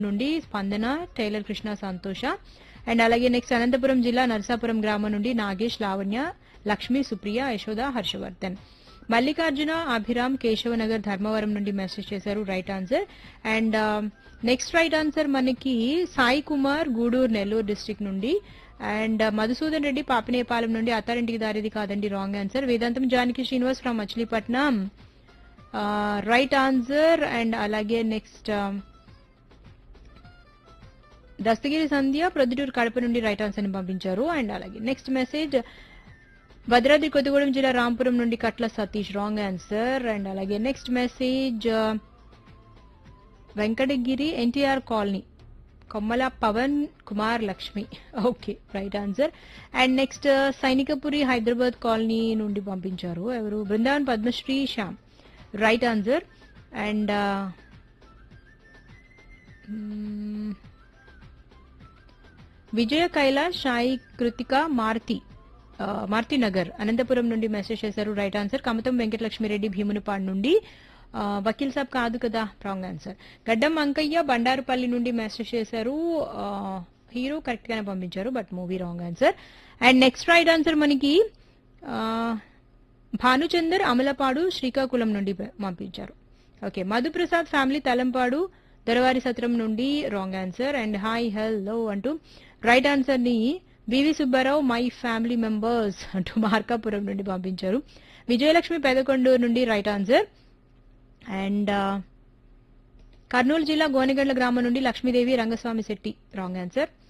నుండి స్పందన టైలర్ కృష్ణ సంతోష అండ్ అలాగే నెక్స్ట్ అనంతపురం జిల్లా నరసాపురం గ్రామం నుండి నాగేష్ లావణ్య లక్ష్మి సుప్రియ యశోద హర్షవర్ధన్ మల్లికార్జున అభిరామ్ కేశవనగర్ ధర్మవరం నుండి మెసేజ్ చేశారు right answer and next right answer మనకి సాయి కుమార్ గూడూరు నెల్లూరు డిస్ట్రిక్ట్ నుండి అండ్ మధుసూదన్ రెడ్డి పాపినేపాలెం నుండి అత్తారింటికి దారిది కాదండి wrong answer Vedantam Janaki Srinivas from Machilipatnam right answer and అలాగే నెక్స్ట్ దస్తగిరి సంధ్య ప్రొద్దుటూరు కడప నుండి రైట్ ఆన్సర్ ని పంపించారు అండ్ అలాగే నెక్స్ట్ మెసేజ్ భద్రాద్రి కొత్తగూడెం జిల్లా రాంపురం నుండి Katla Satish wrong answer and అలాగే next message Venkatagiri NTR colony Kommala Pavan Kumar Lakshmi okay right answer and next Sainikpuri Hyderabad colony నుండి పంపించారు ఎవరు Brindavan Padmasri Shyam right answer and Vijaya Kailash Sai Krithika Maruti ఆ, మారుతి నగర్ అనంతపురం నుండి మెసేజ్ చేశారు రైట్ ఆన్సర్ కమతం వెంకటలక్ష్మిరెడ్డి భీమునిపాడు నుండి ఆ, వకీల్ సాబ్ కాదు కదా రాంగ్ ఆన్సర్ గడ్డం అంకయ్య బండారుపల్లి నుండి మెసేజ్ చేశారు ఆ, హీరో కరెక్ట్ గానే పంపించారు but movie wrong answer and next right answer మనకి ఆ, భానుచందర్ అమలపాడు శ్రీకాకుళం నుండి ప- పంపించారు ఓకే మధుప్రసాద్ ఫ్యామిలీ తలంపాడు దొరవారి సత్రం నుండి wrong answer and hi hello అంటూ రైట్ ఆన్సర్ ని V V Subbarao my family members అంటూ మార్కాపురం నుండి పంపించారు విజయలక్ష్మి పెదకొండూరు నుండి రైట్ ఆన్సర్ అండ్ కర్నూలు జిల్లా గోనెగండ్ల గ్రామం నుండి లక్ష్మీదేవి రంగస్వామి శెట్టి రాంగ్ ఆన్సర్